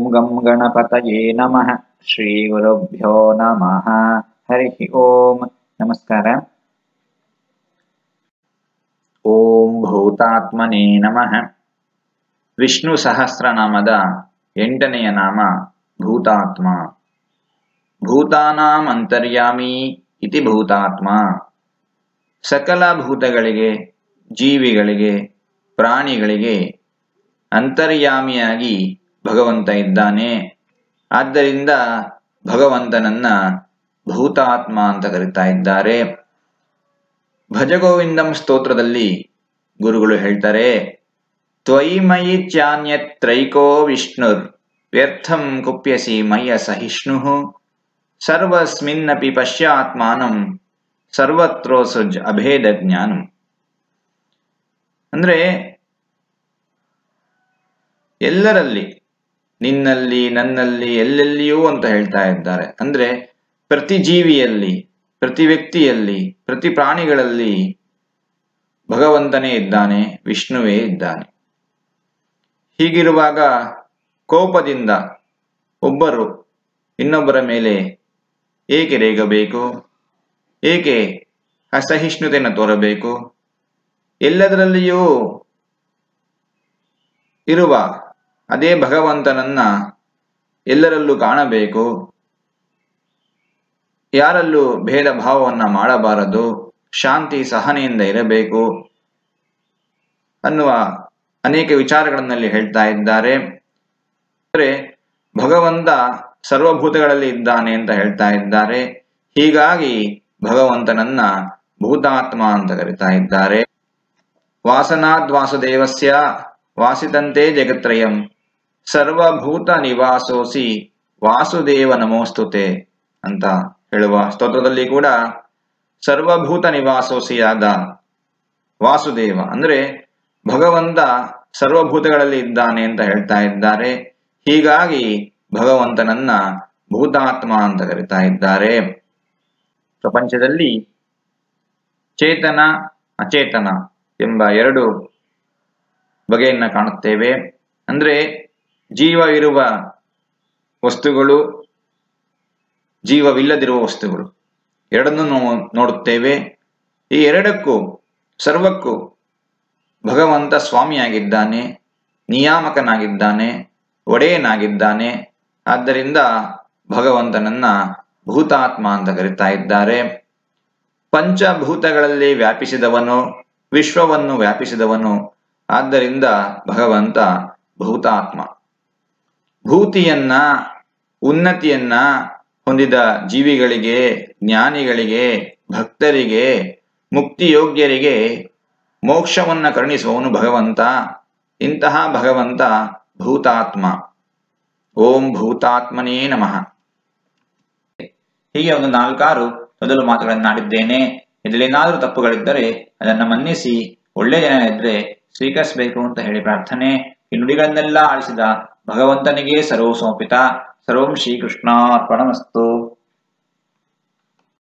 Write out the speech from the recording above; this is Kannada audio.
ಗಂ ಗಣಪತಯೇ ನಮಃ ಶ್ರೀ ಗುರುಭ್ಯೋ ನಮಃ ಹರಿ ಓಂ ನಮಸ್ಕಾರ ಓಂ ಭೂತಾತ್ಮನೇ ನಮಃ ವಿಷ್ಣು ಸಹಸ್ರನಾಮದ ಎಂಟನೆಯ ನಾಮ ಭೂತಾತ್ಮ ಭೂತಾನಾಂ ಅಂತರ್ಯಾಮಿ ಇತಿ ಭೂತಾತ್ಮ ಸಕಲ ಭೂತಗಳಿಗೆ ಜೀವಿಗಳಿಗೆ ಪ್ರಾಣಿಗಳಿಗೆ ಅಂತರ್ಯಾಮಿಯಾಗಿ ಭಗವಂತ ಇದ್ದಾನೆ ಆದ್ದರಿಂದ ಭಗವಂತನನ್ನ ಭೂತಾತ್ಮ ಅಂತ ಕರಿತಾ ಇದ್ದಾರೆ ಭಜಗೋವಿಂದಂ ಸ್ತೋತ್ರದಲ್ಲಿ ಗುರುಗಳು ಹೇಳ್ತಾರೆ ತ್ವಯಿಮಯಿ ಚಾನ್ಯತ್ರೈಕೋ ವಿಷ್ಣುರ್ ವ್ಯರ್ಥಂ ಕುಪ್ಯಸಿ ಮಯ್ಯ ಸಹಿಷ್ಣು ಸರ್ವಸ್ಮಿನ್ನಪಿ ಪಶ್ಯಾತ್ಮಾನಂ ಸರ್ವತ್ರೋಸುಜ್ ಅಭೇದ ಜ್ಞಾನಂ ಅಂದ್ರೆ ಎಲ್ಲರಲ್ಲಿ ನಿನ್ನಲ್ಲಿ ನನ್ನಲ್ಲಿ ಎಲ್ಲೆಲ್ಲಿಯೂ ಅಂತ ಹೇಳ್ತಾ ಇದ್ದಾರೆ ಅಂದ್ರೆ ಪ್ರತಿ ಜೀವಿಯಲ್ಲಿ ಪ್ರತಿ ವ್ಯಕ್ತಿಯಲ್ಲಿ ಪ್ರತಿ ಪ್ರಾಣಿಗಳಲ್ಲಿ ಭಗವಂತನೇ ಇದ್ದಾನೆ ವಿಷ್ಣುವೇ ಇದ್ದಾನೆ ಹೀಗಿರುವಾಗ ಕೋಪದಿಂದ ಒಬ್ಬರು ಇನ್ನೊಬ್ಬರ ಮೇಲೆ ಏಕೆ ರೇಗಬೇಕು ಏಕೆ ಅಸಹಿಷ್ಣುತೆಯನ್ನು ತೋರಬೇಕು ಎಲ್ಲದರಲ್ಲಿಯೂ ಇರುವ ಅದೇ ಭಗವಂತನನ್ನ ಎಲ್ಲರಲ್ಲೂ ಕಾಣಬೇಕು ಯಾರಲ್ಲೂ ಭೇದ ಭಾವವನ್ನ ಮಾಡಬಾರದು ಶಾಂತಿ ಸಹನೆಯಿಂದ ಇರಬೇಕು ಅನ್ನುವ ಅನೇಕ ವಿಚಾರಗಳನ್ನಲ್ಲಿ ಹೇಳ್ತಾ ಇದ್ದಾರೆ ಅಂದರೆ ಭಗವಂತ ಸರ್ವಭೂತಗಳಲ್ಲಿ ಇದ್ದಾನೆ ಅಂತ ಹೇಳ್ತಾ ಇದ್ದಾರೆ ಹೀಗಾಗಿ ಭಗವಂತನನ್ನ ಭೂತಾತ್ಮ ಅಂತ ಕರಿತಾ ಇದ್ದಾರೆ ವಾಸನಾದ್ ವಾಸುದೇವಸ್ಯ ವಾಸಿತಂತೆ ಜಗತ್ರಯಂ ಸರ್ವಭೂತ ನಿವಾಸೋಸಿ ವಾಸುದೇವ ನಮೋಸ್ತುತೆ ಅಂತ ಹೇಳುವ ಸ್ತೋತ್ರದಲ್ಲಿ ಕೂಡ ಸರ್ವಭೂತ ನಿವಾಸೋಸಿಯಾದ ವಾಸುದೇವ ಅಂದ್ರೆ ಭಗವಂತ ಸರ್ವಭೂತಗಳಲ್ಲಿ ಇದ್ದಾನೆ ಅಂತ ಹೇಳ್ತಾ ಇದ್ದಾರೆ ಹೀಗಾಗಿ ಭಗವಂತನನ್ನ ಭೂತಾತ್ಮ ಅಂತ ಕರಿತಾ ಇದ್ದಾರೆ ಪ್ರಪಂಚದಲ್ಲಿ ಚೇತನ ಅಚೇತನ ಎಂಬ ಎರಡು ಬಗೆಯನ್ನ ಕಾಣುತ್ತೇವೆ ಅಂದ್ರೆ ಜೀವವಿರುವ ವಸ್ತುಗಳು ಜೀವವಿಲ್ಲದಿರುವ ವಸ್ತುಗಳು ಎರಡನ್ನೂ ನಾವು ನೋಡುತ್ತೇವೆ ಈ ಎರಡಕ್ಕೂ ಸರ್ವಕ್ಕೂ ಭಗವಂತ ಸ್ವಾಮಿಯಾಗಿದ್ದಾನೆ ನಿಯಾಮಕನಾಗಿದ್ದಾನೆ ಒಡೆಯನಾಗಿದ್ದಾನೆ ಆದ್ದರಿಂದ ಭಗವಂತನನ್ನ ಭೂತಾತ್ಮ ಅಂತ ಕರಿತಾ ಇದ್ದಾರೆ ಪಂಚಭೂತಗಳಲ್ಲಿ ವ್ಯಾಪಿಸಿದವನು ವಿಶ್ವವನ್ನು ವ್ಯಾಪಿಸಿದವನು ಆದ್ದರಿಂದ ಭಗವಂತ ಭೂತಾತ್ಮ ಭೂತಿಯನ್ನ ಉನ್ನತಿಯನ್ನ ಹೊಂದಿದ ಜೀವಿಗಳಿಗೆ ಜ್ಞಾನಿಗಳಿಗೆ ಭಕ್ತರಿಗೆ ಮುಕ್ತಿಯೋಗ್ಯರಿಗೆ ಮೋಕ್ಷವನ್ನ ಕರುಣಿಸುವವನು ಭಗವಂತ ಇಂತಹ ಭಗವಂತ ಭೂತಾತ್ಮ ಓಂ ಭೂತಾತ್ಮನೇ ನಮಃ ಹೀಗೆ ಒಂದು ನಾಲ್ಕಾರು ಮೊದಲು ಮಾತುಗಳನ್ನಾಡಿದ್ದೇನೆ ಇದರಲ್ಲೇನಾದರೂ ತಪ್ಪುಗಳಿದ್ದರೆ ಅದನ್ನ ಮನ್ನಿಸಿ ಒಳ್ಳೆ ಜನ ಇದ್ರೆ ಸ್ವೀಕರಿಸಬೇಕು ಅಂತ ಹೇಳಿ ಪ್ರಾರ್ಥನೆ ಈ ನುಡಿಗಳನ್ನೆಲ್ಲ ಆಳಿಸಿದ ಭಗವಂತನಿಗೆ ಸರ್ವ ಸಮರ್ಪಿತ ಸರ್ವಂ ಶ್ರೀಕೃಷ್ಣಾರ್ಪಣಮಸ್ತು